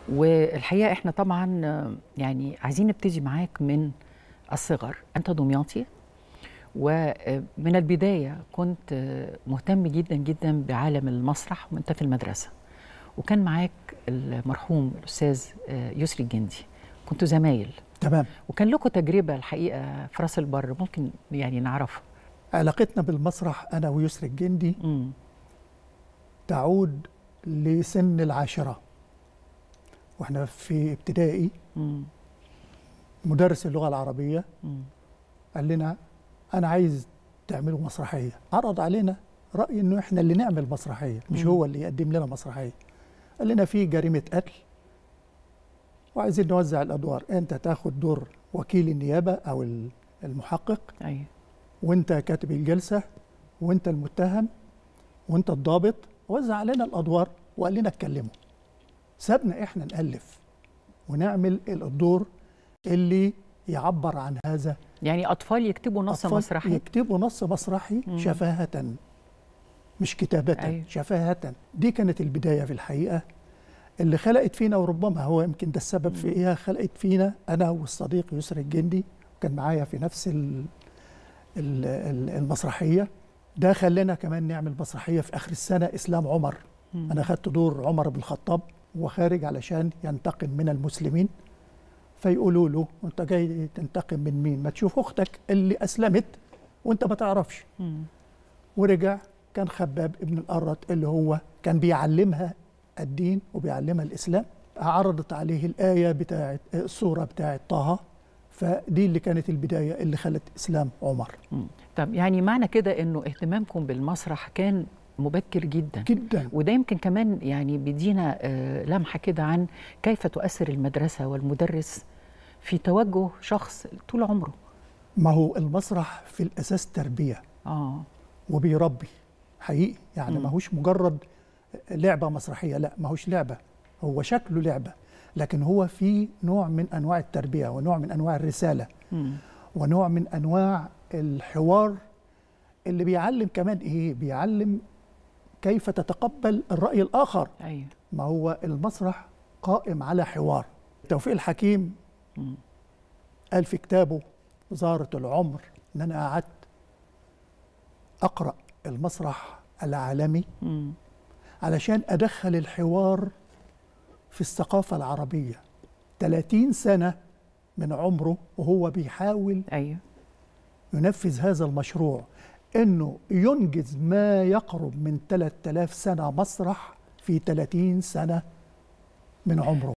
والحقيقه احنا طبعا آه، يعني عايزين نبتدي معاك من الصغر انت دمياطي ومن البدايه كنت آه، مهتم جدا جدا بعالم المسرح وانت في المدرسه وكان معاك المرحوم الاستاذ آه، يسري الجندي كنتوا زمايل تمام وكان لكم تجربه الحقيقه في راس البر ممكن يعني نعرفها علاقتنا بالمسرح انا ويسري الجندي امم تعود لسن العاشره واحنا في ابتدائي امم مدرس اللغه العربيه امم قال لنا انا عايز تعملوا مسرحيه عرض علينا راي انه احنا اللي نعمل مسرحيه مش مم. هو اللي يقدم لنا مسرحيه قال لنا في جريمه قتل وعايزين نوزع الادوار انت تاخد دور وكيل النيابه او ال- المحقق ايوه وانت كاتب الجلسه وانت المتهم وانت الضابط وزع علينا الادوار وقال لنا اتكلموا سابنا احنا نالف ونعمل الدور اللي يعبر عن هذا يعني اطفال يكتبوا نص أطفال مسرحي يكتبوا نص مسرحي مم. شفاهة مش كتابة أيوة. شفاهة دي كانت البداية في الحقيقة اللي خلقت فينا وربما هو يمكن ده السبب في ايه خلقت فينا انا والصديق يسري الجندي كان معايا في نفس ال ال ال المسرحية ده خلينا كمان نعمل مسرحية في اخر السنة اسلام عمر مم. انا خدت دور عمر بن الخطاب وخارج علشان ينتقم من المسلمين فيقولوا له انت جاي تنتقم من مين ما تشوف اختك اللي اسلمت وانت ما تعرفش مم. ورجع كان خباب ابن الأرت اللي هو كان بيعلمها الدين وبيعلمها الإسلام عرضت عليه الآية بتاعت السورة بتاعت طه فدي اللي كانت البداية اللي خلت إسلام عمر مم. طب يعني معنى كده انه اهتمامكم بالمسرح كان مبكر جدا جدا وده يمكن كمان يعني بيدينا آه، لمحه كده عن كيف تؤثر المدرسه والمدرس في توجه شخص طول عمره ما هو المسرح في الأساس تربية اه وبيربي حقيقي يعني مم. ما هوش مجرد لعبة مسرحية لا ما هوش لعبة هو شكله لعبة لكن هو في نوع من أنواع التربية ونوع من أنواع الرسالة مم. ونوع من انواع الحوار اللي بيعلم كمان ايه بيعلم كيف تتقبل الراي الاخر ايوه ما هو المسرح قائم على حوار توفيق الحكيم مم. قال في كتابه زارة العمر ان انا قعدت اقرا المسرح العالمي مم. علشان ادخل الحوار في الثقافه العربيه 30 سنه من عمره وهو بيحاول ايوه ينفذ هذا المشروع انه ينجز ما يقرب من 3000 سنه مسرح في 30 سنه من عمره